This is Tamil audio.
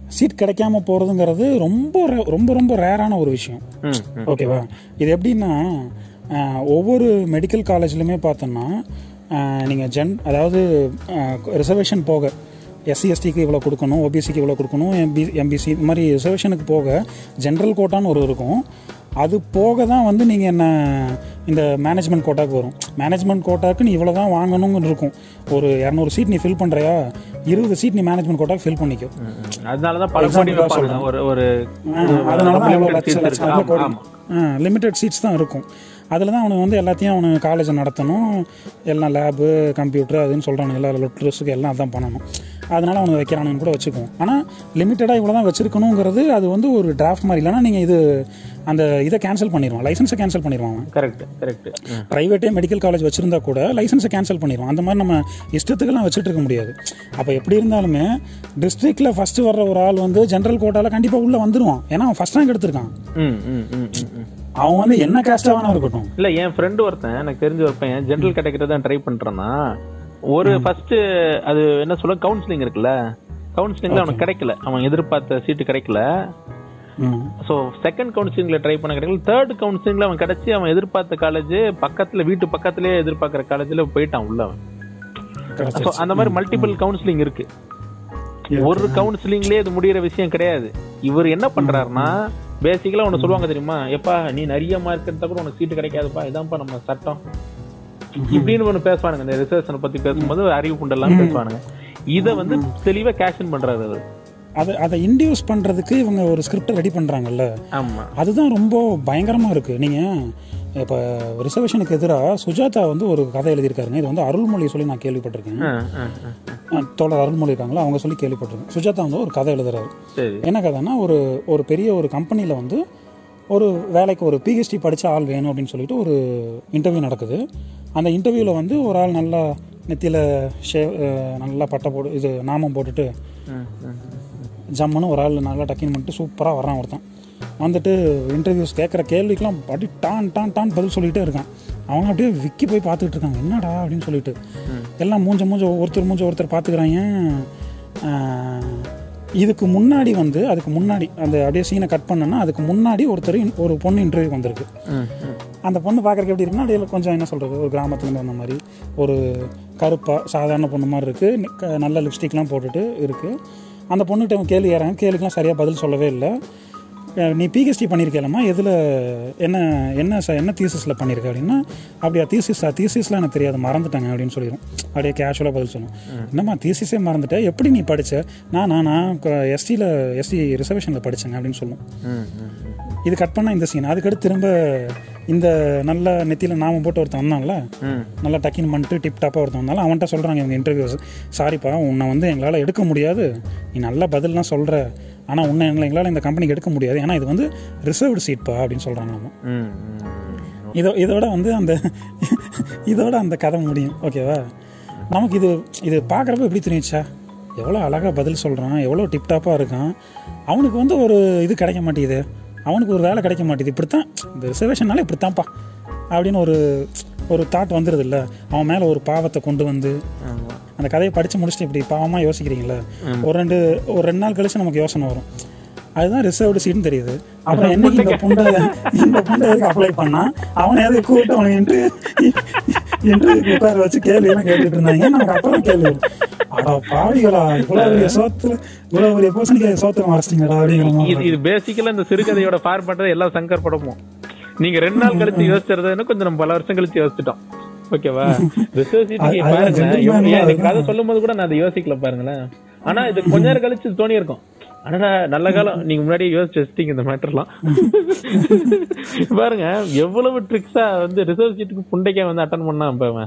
சீட் கிடைக்காம போகிறதுங்கிறது ரொம்ப re- ரொம்ப ரொம்ப ரேரான ஒரு விஷயம் ம் ம் ஓகேவா இது எப்படின்னா ஆஹ், ஒவ்வொரு மெடிக்கல் காலேஜ்லையுமே பார்த்தோன்னா நீங்கள் ஜென் அதாவது ரிசர்வேஷன் போக எஸ்சி எஸ்டிக்கு இவ்வளோ கொடுக்கணும் ஓபிசிக்கு இவ்வளோ கொடுக்கணும் எம்பி எம்பிசி இந்த மாதிரி ரிசர்வேஷனுக்கு போக ஜென்ரல் கோட்டான்னு ஒரு இருக்கும் அது போக தான் வந்து நீங்கள் என்ன இந்த மேனேஜ்மெண்ட் கோட்டாக்கு வரும் மேனேஜ்மெண்ட் கோட்டாக்கு நீ இவ்வளோ தான் வாங்கணும்னு இருக்கும் ஒரு இரநூறு சீட் நீ ஃபில் பண்ணுறியா இருபது சீட் நீ மேனேஜ்மெண்ட் கோட்டாக்கு ஃபில் பண்ணிக்கோ ம், ம். அதனாலதான் பல கோடி வைப்பாங்க ஒரு ஒரு அதனால தான் அவ்வளோ limited லட்ச seats லட்சம் இருக்கு. கோடி ஆமா, ஆமா. லிமிட்டட் சீட்ஸ் தான் இருக்கும் அதில் தான் அவனுக்கு வந்து எல்லாத்தையும் அவனுக்கு காலேஜை நடத்தணும் எல்லாம் லேபு கம்ப்யூட்டர் அதுன்னு சொல்கிறானுங்க எல்லா லொட்ரஸுக்கு எல்லாம் அதான் பண்ணணும் அதனால அவனுக்கு வைக்கிறானுன்னு கூட வச்சுக்குவோம் ஆனால் லிமிட்டடாக இவ்வளோ தான் வச்சிருக்கணுங்கிறது அது வந்து ஒரு டிராஃப்ட் மாதிரி இல்லைன்னா நீங்கள் இது அந்த இதை கேன்சல் பண்ணிடுவான் லைசன்ஸை கேன்சல் பண்ணிடுவான் அவன் கரெக்ட் கரெக்ட் ம். ப்ரைவேட்டே மெடிக்கல் காலேஜ் வச்சிருந்தா கூட லைசன்ஸை கேன்சல் பண்ணிடுவோம் அந்த மாதிரி நம்ம இஷ்டத்துக்கெல்லாம் வச்சுட்டு இருக்க முடியாது அப்போ எப்படி இருந்தாலுமே டிஸ்ட்ரிக்டில் ஃபஸ்ட்டு வர்ற ஒரு ஆள் வந்து ஜென்ரல் கோட்டாவில் கண்டிப்பாக உள்ளே வந்துடுவான் ஏன்னா அவன் ஃபஸ்ட் ரேங்க் எடுத்திருக்கான் ம், ம், ம், ம், ம். அவன் வந்து என்ன கேஸ்டாக வேணா இருக்கட்டும் இல்ல என் ஃப்ரெண்டு ஒருத்தன் எனக்கு தெரிஞ்ச ஒரு பையன் ஜென்ரல் கேட்டகரி தான் ட்ரை பண்றான்னா ஒரு ஃபர்ஸ்ட் அது என்ன சொல்ல கவுன்சிலிங் இருக்குல்ல கவுன்சிலிங்ல அவனுக்கு கிடைக்கல அவன் எதிர்பார்த்த சீட்டு கிடைக்கல ம் ஸோ செகண்ட் கவுன்சிலிங்ல ட்ரை பண்ண கிடைக்கல தேர்ட் கவுன்சிலிங்ல அவன் கிடைச்சி அவன் எதிர்பார்த்த காலேஜ் பக்கத்துல வீட்டு பக்கத்துலயே எதிர்பார்க்கிற காலேஜ்ல போயிட்டான் உள்ள அவன் So, அந்த மாதிரி மல்டிபிள் கவுன்சிலிங் இருக்கு ஒரு கவுன்சிலிங்லயே இது முடியிற விஷயம் கிடையாது இவர் என்ன பண்றாருன்னா பேசிக்கலா ஒன்னு சொல்லுவாங்க தெரியுமா எப்பா நீ நிறைய மார்க் எடுத்தா கூட உனக்கு சீட்டு கிடைக்காதுப்பா இதான்ப்பா நம்ம சட்டம் இப்படின்னு ஒண்ணு பேசுவானுங்க இந்த ரிசர்வேஷனை பத்தி பேசும்போது அறிவு புண்டெல்லாம் பேசுவானுங்க இத வந்து தெளிவா கேஷன் பண்றாரு அவரு அதை அதை இன்டியூஸ் பண்ணுறதுக்கு இவங்க ஒரு ஸ்கிரிப்டை ரெடி பண்ணுறாங்கல்ல ஆமா அதுதான் ரொம்ப பயங்கரமாக இருக்குது நீங்கள் இப்போ ரிசர்வேஷனுக்கு எதிராக சுஜாதா வந்து ஒரு கதை எழுதியிருக்காருங்க இது வந்து அருள்மொழி சொல்லி நான் கேள்விப்பட்டிருக்கேன் ஆ, ஆ, ஆ. அஹ் தோழர் அருள்மொழி இருக்காங்களா அவங்க சொல்லி கேள்விப்பட்டிருக்கேன் சுஜாதா வந்து ஒரு கதை எழுதுறாரு சரி என்ன கதைன்னா ஒரு ஒரு பெரிய ஒரு கம்பெனியில் வந்து ஒரு வேலைக்கு ஒரு பிஹெச்டி படித்த ஆள் வேணும் அப்படின்னு சொல்லிட்டு ஒரு இன்டர்வியூ நடக்குது அந்த இன்டர்வியூவில் வந்து ஒரு ஆள் நல்லா நெத்தியில் ஷே அஹ் நல்லா பட்டை போட்டு இது நாமம் போட்டுட்டு ம், ம், ஜம்முன்னு ஒரு ஆள் நல்லா டக்கின் பண்ணிட்டு சூப்பராக வரான் ஒருத்தன் வந்துட்டு இன்டர்வியூஸ் கேட்குற கேள்விக்கெலாம் அப்படி டான் டான் டான் பதில் சொல்லிகிட்டே இருக்கான் அவங்க அப்படியே விக்கி போய் பார்த்துட்டு இருக்காங்க என்னடா அப்படின்னு சொல்லிட்டு எல்லாம் மூஞ்ச மூஞ்ச ஒருத்தர் மூஞ்ச ஒருத்தர் பார்த்துக்கிறாங்க ஆஹ், இதுக்கு முன்னாடி வந்து அதுக்கு முன்னாடி அந்த அப்படியே சீனை கட் பண்ணனா அதுக்கு முன்னாடி ஒருத்தர் in- ஒரு பொண்ணு இன்டர்வியூ வந்திருக்கு ம், ம். அந்த பொண்ணு பார்க்குறக்கு எப்படி இருக்குன்னா அப்படியே கொஞ்சம் என்ன சொல்கிறது ஒரு கிராமத்துலேருந்து வந்த மாதிரி ஒரு கருப்பாக சாதாரண பொண்ணு மாதிரி இருக்குது நல்ல லிப்ஸ்டிக்லாம் போட்டுட்டு இருக்குது அந்த பொண்ணுகிட்ட அவன் கேள்வி ஏறாங்க கேள்விக்கெலாம் சரியாக பதில் சொல்லவே இல்லை அஹ் நீ பிஹெச்டி பண்ணியிருக்கேலம்மா எதில் என்ன என்ன ச என்ன தீசிஸில் பண்ணியிருக்க அப்படின்னா அப்படியா தீசிஸா தீசிஸ்லாம் எனக்கு தெரியாது மறந்துட்டாங்க அப்படின்னு சொல்லிடும் அப்படியே கேஷுவலாக பதில் சொல்லும் என்னம்மா தீசிஸே மறந்துட்டேன் எப்படி நீ படித்த நான் நான் நான் எஸ்டியில் எஸ்டி ரிசர்வேஷனில் படித்தேங்க அப்படின்னு சொல்லும் ம், ம், ம். இது கட் பண்ணால் இந்த சீன் அதுக்கடுத்து திரும்ப இந்த நல்ல நெத்தியில் நாம போட்டு ஒருத்தன் வந்தான்ல ம். நல்லா டக்கின் பண்ணிட்டு டிப் டாப்பாக ஒருத்தன் வந்தாலும் அவன்கிட்ட சொல்கிறாங்க இவங்க இன்டர்வியூஸ் சாரிப்பா உன்னை வந்து எங்களால் எடுக்க முடியாது நீ நல்ல பதில்லாம் சொல்கிற ஆனால் உன்னை எங்களை எங்களால் இந்த கம்பெனிக்கு எடுக்க முடியாது ஏன்னா இது வந்து ரிசர்வ்டு சீட்ப்பா அப்படின்னு சொல்கிறாங்க நம்ம ம், ம், ம். இதோ இதோட வந்து அந்த இதோட அந்த கதை முடியும் ஓகேவா நமக்கு இது இது பார்க்குறப்ப எப்படி தெரியுச்சா எவ்வளோ அழகாக பதில் சொல்கிறான் எவ்வளோ டிப்டாப்பாக இருக்கான் அவனுக்கு வந்து ஒரு இது கிடைக்க மாட்டேங்குது அவனுக்கு ஒரு வேலை கிடைக்க மாட்டேங்குது இப்படித்தான் இந்த ரிசர்வேஷன்னால இப்படித்தான்ப்பா அப்படின்னு ஒரு ஒரு தாட் வந்துடுது இல்லை அவன் மேலே ஒரு பாவத்தை கொண்டு வந்து ஆமா. அந்த கதையை படித்து முடிச்சுட்டு இப்படி பாவமாக யோசிக்கிறீங்களா ஒரு ரெண்டு ஒரு ரெண்டு நாள் கழிச்சு நமக்கு யோசனை வரும் அதுதான் ரிசர்வ்டு சீட்னு தெரியுது அப்புறம் என்னைக்கு இந்த புண்டை இந்த புண்டை எதுக்கு அப்ளை பண்ணா அவனை எதுக்கு கூப்பிட்டு அவனை என்று என்று உட்கார வச்சு கேள்வி எல்லாம் கேட்டுட்டு இருந்தாங்க நமக்கு அப்புறம் கேள்வி வரும் அடா பாவிகளா இவ்வளவு பெரிய சோத்து இவ்வளவு பெரிய பூசணிக்காய் சோத்துல மறைச்சிட்டீங்கடா அப்படிங்கிற இது மாதிரி இது பேசிக்கலா இந்த சிறுகதையோட ஃபார் பண்றது எல்லா சங்கர் படமும் நீங்க ரெண்டு நாள் கழிச்சு யோசிச்சது இன்னும் கொஞ்சம் நம்ம பல வருஷம் கழிச்சு யோசிச்சிட்டோம் ஓகேவா ரிசர்ச் அது- பாருங்க அது gentleman இவங்க- தான் எனக்கு கதை சொல்லும் போது கூட நான் அதை யோசிக்கல பாருங்களேன் ஆனா இது கொஞ்ச நேரம் கழிச்சு தோணி இருக்கும் அடடா நல்ல காலம் நீங்க முன்னாடி யோசிச்சு வச்சிட்டீங்க இந்த மேட்டர்லாம் பாருங்க எவ்வளவு ட்ரிக்ஸா வந்து ரிசர்ச் சீட்டுக்கு புண்டைக்கா வந்து அட்டன் பண்ணா இப்ப அவன்